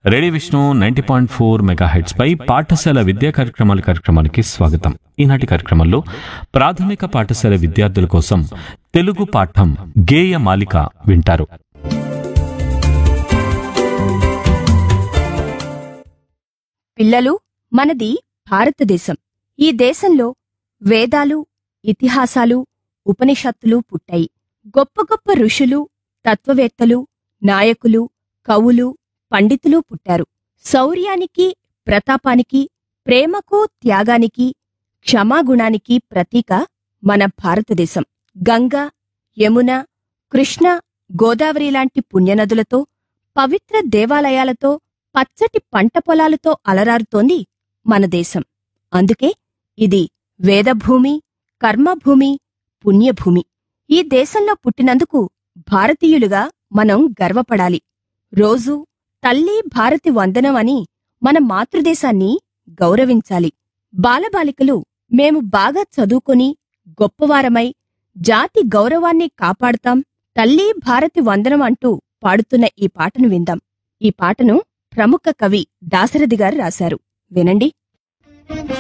radio Vishnu ninety point four mega పై పాఠశాల విద్యా కార్యక్రమాల కార్యక్రమానికి స్వాగతం ఈనాటి కార్యక్రమంలో ప్రాథమిక పాఠశాల విద్యార్థుల కోసం తెలుగు పాఠం గేయ మాలిక వింటారు పిల్లలు మనది భారతదేశం ఈ దేశంలో వేదాలు ఇతిహాసాలు ఉపనిషత్తులు పుట్టాయి గొప్ప గొప్ప ఋషులు తత్వవేత్తలు నాయకులు కవులు పండితులు పుట్టారు శౌర్యానికి ప్రతాపానికి ప్రేమకు త్యాగానికి క్షమాగుణానికి ప్రతీక మన భారతదేశం గంగా యమున కృష్ణ గోదావరి లాంటి పుణ్యనదులతో పవిత్ర దేవాలయాలతో పచ్చటి పంట పొలాలతో అలరారుతోంది మన దేశం అందుకే ఇది వేదభూమి కర్మభూమి పుణ్యభూమి ఈ దేశంలో పుట్టినందుకు భారతీయులుగా మనం గర్వపడాలి రోజూ తల్లి భారతి వందనం అని మన మాతృదేశాన్ని గౌరవించాలి బాలబాలికలు మేము బాగా చదువుకొని గొప్పవారమై జాతి గౌరవాన్ని కాపాడతాం తల్లి భారతి వందనం అంటూ పాడుతున్న ఈ పాటను విందాం ఈ పాటను ప్రముఖ కవి దాశరథి గారు రాశారు వినండి